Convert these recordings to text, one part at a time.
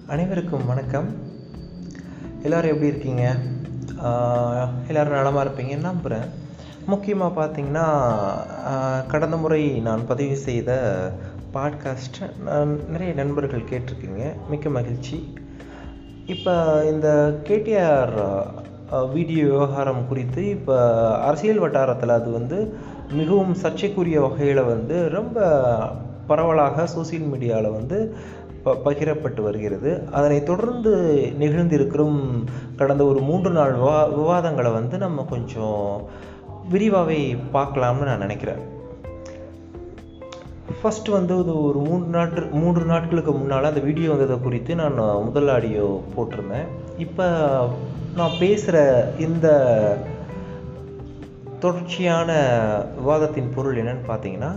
அனைவருக்கும் வணக்கம் எல்லோரும் எப்படி இருக்கீங்க ஆஹ் எல்லோரும் நலமாக இருப்பீங்கன்னு நம்புகிறேன் முக்கியமாக பார்த்தீங்கன்னா ஆஹ் கடந்த முறை நான் பதிவு செய்த பாட்காஸ்ட் நிறைய நண்பர்கள் கேட்டிருக்கீங்க மிக்க மகிழ்ச்சி இப்போ இந்த கேடிஆர் வீடியோ விவகாரம் குறித்து இப்போ அரசியல் வட்டாரத்தில் அது வந்து மிகவும் சர்ச்சைக்குரிய வகையில் வந்து ரொம்ப பரவலாக சோசியல் மீடியாவில் வந்து ப பகிரப்பட்டு வருகிறது அதனை தொடர்ந்து நிகழ்ந்திருக்கும் கடந்த ஒரு மூன்று நாள் விவா விவாதங்களை வந்து நம்ம கொஞ்சம் விரிவாகவே பார்க்கலாம்னு நான் நினைக்கிறேன் ஃபஸ்ட் வந்து இது ஒரு மூன்று நாட்டு மூன்று நாட்களுக்கு முன்னால் அந்த வீடியோ வந்ததை குறித்து நான் முதல் ஆடியோ போட்டிருந்தேன் இப்போ நான் பேசுகிற இந்த தொடர்ச்சியான விவாதத்தின் பொருள் என்னன்னு பார்த்தீங்கன்னா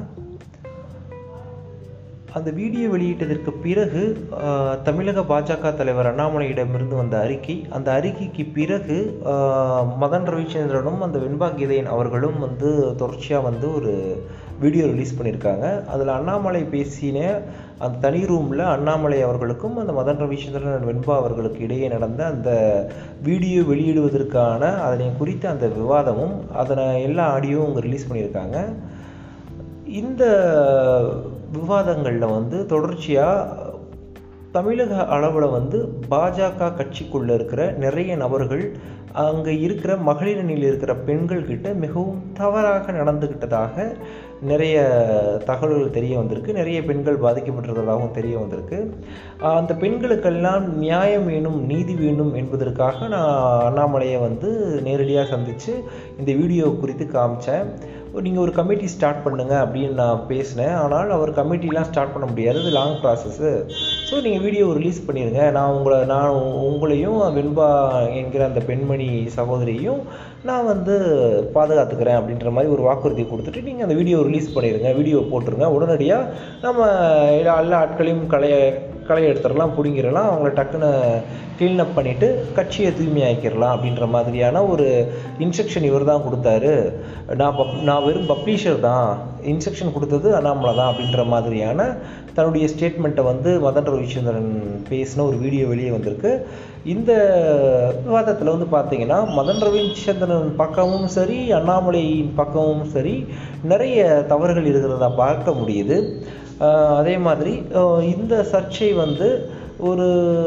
அந்த வீடியோ வெளியிட்டதற்கு பிறகு ஆஹ், தமிழக பாஜக தலைவர் அண்ணாமலையிடமிருந்து வந்த அறிக்கை அந்த அறிக்கைக்கு பிறகு ஆஹ், மதன் ரவிச்சந்திரனும் அந்த வெண்பா கீதையன் அவர்களும் வந்து தொடர்ச்சியாக வந்து ஒரு வீடியோ ரிலீஸ் பண்ணியிருக்காங்க அதில் அண்ணாமலை பேசின அந்த தனி ரூமில் அண்ணாமலை அவர்களுக்கும் அந்த மதன் ரவிச்சந்திரன் and வெண்பா அவர்களுக்கு இடையே நடந்த அந்த வீடியோ வெளியிடுவதற்கான அதனை குறித்த அந்த விவாதமும் அதனை எல்லா ஆடியோவும் அவங்க ரிலீஸ் பண்ணியிருக்காங்க இந்த விவாதங்களில் வந்து தொடர்ச்சியாக தமிழக அளவில் வந்து பாஜக கட்சிக்குள்ளே இருக்கிற நிறைய நபர்கள் அங்கே இருக்கிற மகளிர் அணியில் இருக்கிற பெண்கள் கிட்ட மிகவும் தவறாக நடந்துக்கிட்டதாக நிறைய தகவல்கள் தெரிய வந்திருக்கு நிறைய பெண்கள் பாதிக்கப்பட்டிருக்கிறதாகவும் தெரிய வந்திருக்கு ஆஹ் அந்த பெண்களுக்கெல்லாம் நியாயம் வேணும் நீதி வேணும் என்பதற்காக நான் அண்ணாமலையை வந்து நேரடியாக சந்தித்து இந்த வீடியோ குறித்து காமிச்சேன் நீங்கள் ஒரு கமிட்டி ஸ்டார்ட் பண்ணுங்க அப்படின்னு நான் பேசினேன் ஆனால் அவர் கமிட்டிலாம் ஸ்டார்ட் பண்ண முடியாது இது லாங் ப்ராசஸ்ஸு ஸோ நீங்கள் வீடியோ ரிலீஸ் பண்ணிடுங்க நான் உங்களை நான் உங்களையும் வெண்பா என்கிற அந்த பெண்மணி சகோதரியையும் நான் வந்து பாதுகாத்துக்கிறேன் அப்படின்ற மாதிரி ஒரு வாக்குறுதி கொடுத்துட்டு நீங்கள் அந்த வீடியோ ரிலீஸ் பண்ணிடுங்க வீடியோ போட்டுருங்க உடனடியாக நம்ம எல்லா எல்லா ஆட்களையும் களைய களை எடுத்துடலாம் பிடிங்கிடலாம் அவங்கள டக்குன்னு க்ளீன் அப் பண்ணிவிட்டு கட்சியை தூய்மையாக்கிடலாம் அப்படின்ற மாதிரியான ஒரு இன்ஸ்ட்ரக்ஷன் இவர் தான் கொடுத்தாரு நான் பப் நான் வெறும் பப்ளிஷர் தான் இன்ஸ்ட்ரக்ஷன் கொடுத்தது அண்ணாமலை தான் அப்படின்ற மாதிரியான தன்னுடைய ஸ்டேட்மெண்ட்டை வந்து மதன் ரவிச்சந்திரன் பேசின ஒரு வீடியோ வெளியே வந்திருக்கு இந்த விவாதத்தில் வந்து பார்த்தீங்கன்னா மதன் ரவிச்சந்திரன் பக்கமும் சரி அண்ணாமலையின் பக்கமும் சரி நிறைய தவறுகள் இருக்கிறதா பார்க்க முடியுது ஆஹ் அதே மாதிரி ஆஹ் இந்த சர்ச்சை வந்து ஒரு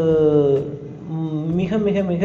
ம், மிக மிக மிக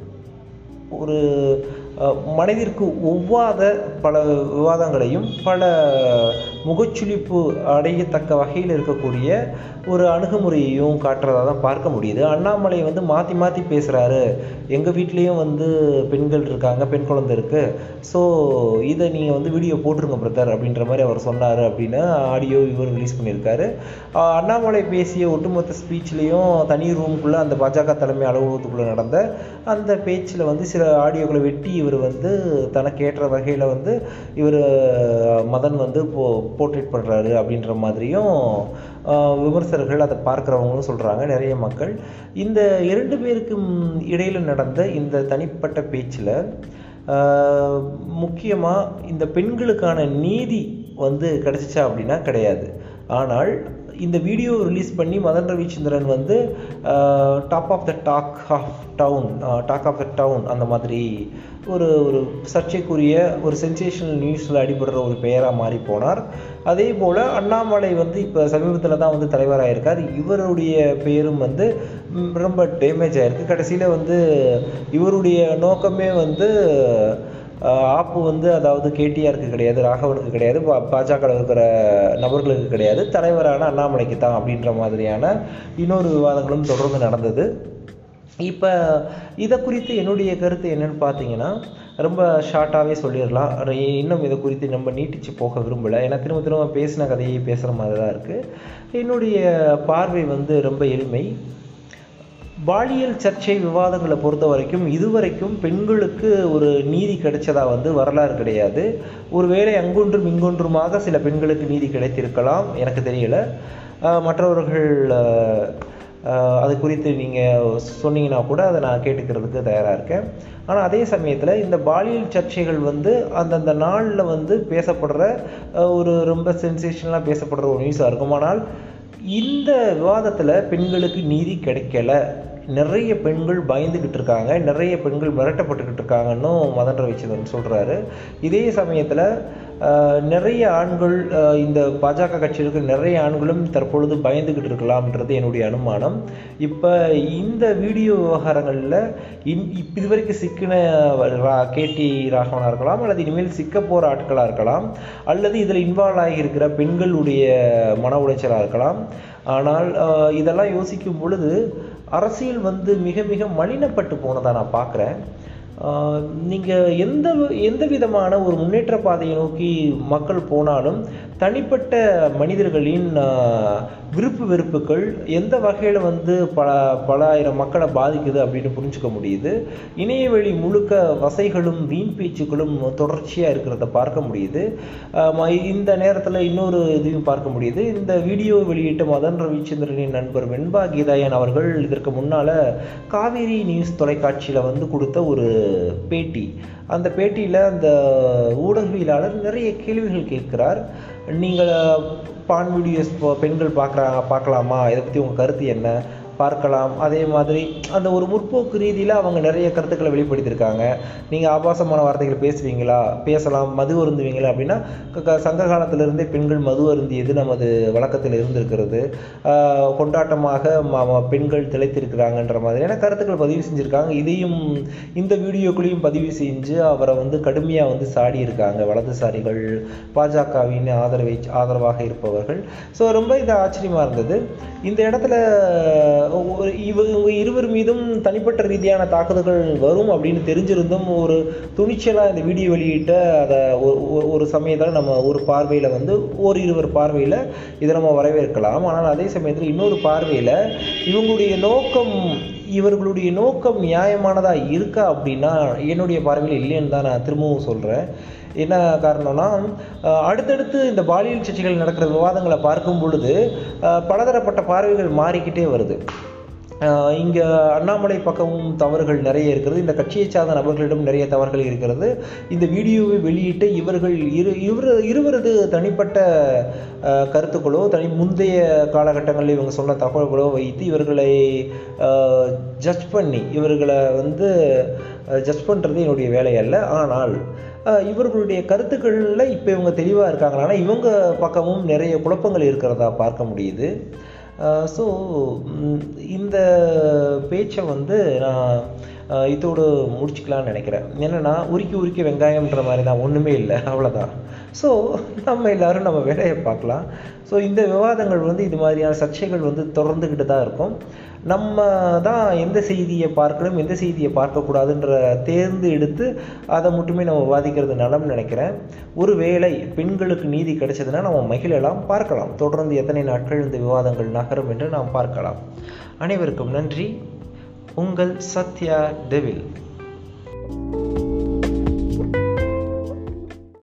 ஒரு அஹ், மனதிற்கு ஒவ்வாத பல விவாதங்களையும் பல முகச்சுளிப்பு அடையத்தக்க வகையில் இருக்கக்கூடிய ஒரு அணுகுமுறையையும் காட்டுறதா தான் பார்க்க முடியுது அண்ணாமலை வந்து மாற்றி மாற்றி பேசுகிறாரு எங்கள் வீட்லேயும் வந்து பெண்கள் இருக்காங்க பெண் குழந்தை இருக்குது ஸோ இதை நீங்கள் வந்து வீடியோ போட்டுருங்க பிரதர் அப்படின்ற மாதிரி அவர் சொன்னார் அப்படின்னு ஆடியோ இவர் ரிலீஸ் பண்ணியிருக்காரு ஆஹ் அண்ணாமலை பேசிய ஒட்டுமொத்த ஸ்பீச்லேயும் தனி ரூமுக்குள்ளே அந்த பாஜக தலைமை அலுவலகத்துக்குள்ளே நடந்த அந்த பேச்சில் வந்து சில ஆடியோக்களை வெட்டி இவர் வந்து தனக்கு ஏற்ற வகையில் வந்து இவர் மதன் வந்து போ போர்ட்ரேட் பண்ணுறாரு அப்படின்ற மாதிரியும் ஆஹ் விமர்சகர்கள் அதை பார்க்குறவங்களும் சொல்கிறாங்க நிறைய மக்கள் இந்த இரண்டு பேருக்கும் இடையில் நடந்த இந்த தனிப்பட்ட பேச்சில் முக்கியமாக இந்த பெண்களுக்கான நீதி வந்து கிடைச்சிச்சா அப்படின்னா கிடையாது ஆனால் இந்த வீடியோ ரிலீஸ் பண்ணி மதன் ரவிச்சந்திரன் வந்து top of the talk of town talk of the town அந்த மாதிரி ஒரு ஒரு சர்ச்சைக்குரிய ஒரு சென்சேஷனல் நியூஸில் அடிபடுற ஒரு பெயராக மாறி போனார் அதே போல் அண்ணாமலை வந்து இப்போ சமீபத்தில் தான் வந்து தலைவராக இருக்கார் இவருடைய பெயரும் வந்து ம், ரொம்ப டேமேஜ் ஆயிருக்கு கடைசியில் வந்து இவருடைய நோக்கமே வந்து ஆஹ் ஆப்பு வந்து அதாவது கேடிஆருக்கு கிடையாது ராகவனுக்கு கிடையாது பா பாஜகவில் இருக்கிற நபர்களுக்கு கிடையாது தலைவரான அண்ணாமலைக்கு தான் அப்படின்ற மாதிரியான இன்னொரு விவாதங்களும் தொடர்ந்து நடந்தது இப்போ இதை குறித்து என்னுடைய கருத்து என்னன்னு பார்த்தீங்கன்னா ரொம்ப ஷார்ட்டாகவே சொல்லிடலாம் அது இன்னும் இதை குறித்து நம்ம நீட்டிச்சு போக விரும்பலை ஏன்னா திரும்ப திரும்ப பேசின கதையை பேசுகிற மாதிரி தான் இருக்குது என்னுடைய பார்வை வந்து ரொம்ப எளிமை பாலியல் சர்ச்சை விவாதங்களை பொறுத்த வரைக்கும் இதுவரைக்கும் பெண்களுக்கு ஒரு நீதி கிடைச்சதா வந்து வரலாறு கிடையாது ஒருவேளை அங்கொன்றும் இங்கொன்றுமாக சில பெண்களுக்கு நீதி கிடைத்திருக்கலாம் எனக்கு தெரியல ஆஹ் மற்றவர்கள் ஆஹ், ஆஹ், அது குறித்து நீங்கள் சொன்னீங்கன்னா கூட அதை நான் கேட்டுக்கிறதுக்கு தயாராக இருக்கேன் ஆனால் அதே சமயத்தில் இந்த பாலியல் சர்ச்சைகள் வந்து அந்தந்த நாளில் வந்து பேசப்படுற ஆஹ், ஒரு ரொம்ப சென்சேஷனலாக பேசப்படுற ஒரு நியூஸாக இருக்கும் ஆனால் இந்த விவாதத்தில் பெண்களுக்கு நீதி கிடைக்கல நிறைய பெண்கள் பயந்துக்கிட்டு இருக்காங்க நிறைய பெண்கள் மிரட்டப்பட்டுக்கிட்டு இருக்காங்கன்னு மதன் ரவிச்சந்திரன் சொல்கிறாரு இதே சமயத்தில் நிறைய ஆண்கள் அஹ், இந்த பாஜக கட்சியில் இருக்கிற நிறைய ஆண்களும் தற்பொழுது பயந்துக்கிட்டு இருக்கலாம்ன்றது என்னுடைய அனுமானம் இப்போ இந்த வீடியோ விவகாரங்களில் இன் இப்ப இதுவரைக்கும் சிக்கின ரா- கேடி ராகவனாக இருக்கலாம் அல்லது இனிமேல் சிக்க போகிற ஆட்களாக இருக்கலாம் அல்லது இதில் இன்வால்வ் ஆகியிருக்கிற பெண்களுடைய மன உளைச்சலாக இருக்கலாம் ஆனால் அஹ், இதெல்லாம் யோசிக்கும் பொழுது அரசியல் வந்து மிக மிக மலினப்பட்டு போனதா நான் பார்க்குறேன் நீங்கள் எந்த வி- எந்த விதமான ஒரு முன்னேற்ற பாதையை நோக்கி மக்கள் போனாலும் தனிப்பட்ட மனிதர்களின் ஆஹ், விருப்பு வெறுப்புகள் எந்த வகையில் வந்து பல பல ஆயிரம் மக்களை பாதிக்குது அப்படின்னு புரிஞ்சுக்க முடியுது இணையவெளி முழுக்க வசைகளும் வீண் பேச்சுக்களும் தொடர்ச்சியாக இருக்கிறத பார்க்க முடியுது ஆமா, இந்த நேரத்தில் இன்னொரு இதையும் பார்க்க முடியுது இந்த வீடியோ வெளியிட்ட மதன் ரவிச்சந்திரனின் நண்பர் வெண்பா கீதாயன் அவர்கள் இதற்கு முன்னால் காவேரி நியூஸ் தொலைக்காட்சியில் வந்து கொடுத்த ஒரு பேட்டி அந்த பேட்டியில் அந்த ஊடகவியலாளர் நிறைய கேள்விகள் கேட்கிறார் நீங்கள் பான் வீடியோஸ் பெண்கள் பார்க்குறாங்க பார்க்கலாமா இதை பற்றி உங்கள் கருத்து என்ன பார்க்கலாம் அதே மாதிரி அந்த ஒரு முற்போக்கு ரீதியில் அவங்க நிறைய கருத்துக்களை வெளிப்படுத்தியிருக்காங்க நீங்கள் ஆபாசமான வார்த்தைகள் பேசுவீங்களா பேசலாம் மது அருந்துவீங்களா அப்படின்னா க- க- சங்க காலத்திலிருந்தே பெண்கள் மது அருந்தியது நமது வழக்கத்தில் இருந்திருக்கிறது ஆஹ் கொண்டாட்டமாக ம- ம- பெண்கள் திளைத்திருக்கிறாங்கன்ற மாதிரியான கருத்துக்கள் பதிவு செஞ்சுருக்காங்க இதையும் இந்த வீடியோக்குள்ளேயும் பதிவு செஞ்சு அவரை வந்து கடுமையாக வந்து சாடி இருக்காங்க வலதுசாரிகள் பாஜகவின் ஆதரவை ஆதரவாக இருப்பவர்கள் ஸோ ரொம்ப இது ஆச்சரியமாக இருந்தது இந்த இடத்துல ஒரு இவ இவங்க இருவர் மீதும் தனிப்பட்ட ரீதியான தாக்குதல்கள் வரும் அப்படின்னு தெரிஞ்சிருந்தும் ஒரு துணிச்சலாக இந்த வீடியோ வெளியிட்ட அதை ஒ- ஒ- ஒரு சமயத்தில் நம்ம ஒரு பார்வையில் வந்து ஒரு இருவர் பார்வையில் இதை நம்ம வரவேற்கலாம் ஆனால் அதே சமயத்தில் இன்னொரு பார்வையில் இவங்களுடைய நோக்கம் இவர்களுடைய நோக்கம் நியாயமானதாக இருக்கா அப்படின்னா என்னுடைய பார்வையில் இல்லைன்னு தான் நான் திரும்பவும் சொல்கிறேன் என்ன காரணம்னா அஹ், அடுத்தடுத்து இந்த பாலியல் சர்ச்சைகள் நடக்கிற விவாதங்களை பார்க்கும் பொழுது அஹ், பலதரப்பட்ட பார்வைகள் மாறிக்கிட்டே வருது அஹ், இங்க அண்ணாமலை பக்கமும் தவறுகள் நிறைய இருக்கிறது இந்த கட்சியை சார்ந்த நபர்களிடம் நிறைய தவறுகள் இருக்கிறது இந்த வீடியோவை வெளியிட்டு இவர்கள் இரு இவர் இருவரது தனிப்பட்ட அஹ், கருத்துக்களோ தனி முந்தைய காலகட்டங்களில் இவங்க சொன்ன தகவல்களோ வைத்து இவர்களை ஜட்ஜ் பண்ணி இவர்களை வந்து ஜட்ஜ் பண்ணுறது என்னுடைய வேலை அல்ல ஆனால் அஹ், இவர்களுடைய கருத்துக்களில் இப்போ இவங்க தெளிவாக இருக்காங்க ஆனால் இவங்க பக்கமும் நிறைய குழப்பங்கள் இருக்கிறதா பார்க்க முடியுது ஸோ இந்த பேச்சை வந்து நான் அஹ், இதோடு முடிச்சுக்கலாம்னு நினைக்கிறேன் என்னென்னா உருக்கி உருக்கி வெங்காயம்ன்ற மாதிரி தான் ஒன்றுமே இல்லை அவ்வளோதான் ஸோ நம்ம எல்லாரும் நம்ம வேலையை பார்க்கலாம் ஸோ இந்த விவாதங்கள் வந்து இது மாதிரியான சர்ச்சைகள் வந்து தொடர்ந்துக்கிட்டு தான் இருக்கும் நம்ம தான் எந்த செய்தியை பார்க்கணும் எந்த செய்தியை பார்க்கக்கூடாதுன்ற தேர்ந்து எடுத்து அதை மட்டுமே நம்ம விவாதிக்கிறது நலம்னு நினைக்கிறேன் ஒருவேளை பெண்களுக்கு நீதி கிடைச்சதுன்னா நம்ம மகிழலாம் பார்க்கலாம் தொடர்ந்து எத்தனை நாட்கள் இந்த விவாதங்கள் நகரும் என்று நாம் பார்க்கலாம் அனைவருக்கும் நன்றி உங்கள் சத்யா டெவில்